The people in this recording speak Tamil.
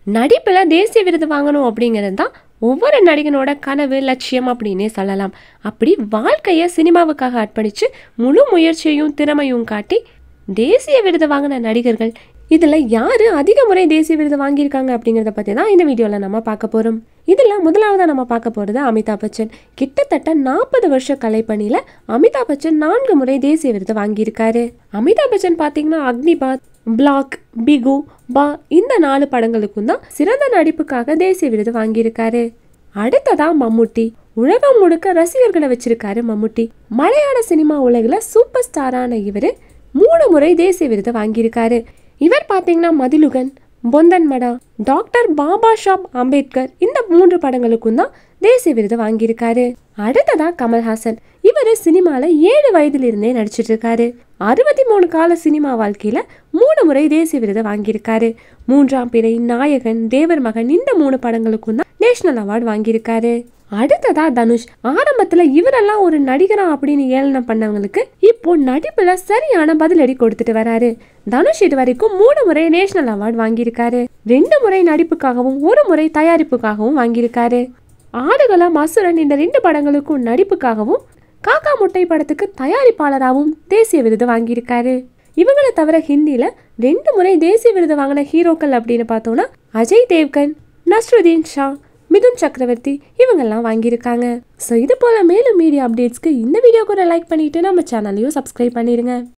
நடிப்புல தேசிய விருது வாங்கணும் அப்படிங்கிறது தான் ஒவ்வொரு நடிகனோட கனவு லட்சியம் அப்படின்னே சொல்லலாம் அப்படி வாழ்க்கையை சினிமாவுக்காக அர்ப்பணிச்சு முழு முயற்சியையும் திறமையும் காட்டி தேசிய விருது வாங்கின நடிகர்கள் இதில் யார் அதிக முறை தேசிய விருது வாங்கியிருக்காங்க அப்படிங்கிறத பற்றி தான் இந்த வீடியோவில் நம்ம பார்க்க போகிறோம் இதில் முதலாவதாக நம்ம பார்க்க போகிறது அமிதாப் பச்சன் கிட்டத்தட்ட நாற்பது வருஷ கலைப்பணியில் அமிதாப் பச்சன் நான்கு முறை தேசிய விருது வாங்கியிருக்காரு அமிதாப் பச்சன் பார்த்தீங்கன்னா அக்னிபாத் பிளாக் பிகு பா இந்த நாலு படங்களுக்கும் தான் சிறந்த நடிப்புக்காக தேசிய விருது வாங்கியிருக்காரு அடுத்ததா மம்முட்டி உலகம் முழுக்க ரசிகர்களை வச்சிருக்காரு மம்முட்டி மலையாள சினிமா உலகில் சூப்பர் ஸ்டாரான இவர் மூணு முறை தேசிய விருது வாங்கியிருக்காரு இவர் பார்த்தீங்கன்னா மதிலுகன் பொந்தன் மடா டாக்டர் பாபா ஷாப் அம்பேத்கர் இந்த மூன்று படங்களுக்கும் தான் தேசிய விருது வாங்கியிருக்காரு அடுத்ததா கமல்ஹாசன் இவர் சினிமால ஏழு வயதிலிருந்தே நடிச்சிட்டு இருக்காரு அறுபத்தி மூணு கால சினிமா வாழ்க்கையில மூணு முறை தேசிய விருது வாங்கியிருக்காரு மூன்றாம் பிறை நாயகன் தேவர் மகன் இந்த மூணு படங்களுக்கும் தான் நேஷனல் அவார்டு வாங்கியிருக்காரு அடுத்ததா தனுஷ் ஆரம்பத்துல இவரெல்லாம் ஒரு நடிகரா அப்படின்னு ஏளனம் பண்ணவங்களுக்கு இப்போ நடிப்புல சரியான பதிலடி கொடுத்துட்டு வராரு தனுஷ் இது வரைக்கும் மூணு முறை நேஷனல் அவார்டு வாங்கியிருக்காரு ரெண்டு முறை நடிப்புக்காகவும் ஒரு முறை தயாரிப்புக்காகவும் வாங்கியிருக்காரு ஆடுகளம் அசுரன் இந்த ரெண்டு படங்களுக்கும் நடிப்புக்காகவும் காக்கா முட்டை படத்துக்கு தயாரிப்பாளராகவும் தேசிய விருது வாங்கியிருக்காரு இவங்களை தவிர ஹிந்தியில ரெண்டு முறை தேசிய விருது வாங்கின ஹீரோக்கள் அப்படின்னு பார்த்தோம்னா அஜய் தேவ்கன் நஸ்ருதீன் ஷா மிதுன் சக்கரவர்த்தி இவங்கெல்லாம் வாங்கியிருக்காங்க ஸோ இது போல மேலும் மீடியா அப்டேட்ஸ்க்கு இந்த வீடியோக்கு ஒரு லைக் பண்ணிட்டு நம்ம சேனலையும் சப்ஸ்கிரைப் பண்ணிடுங்க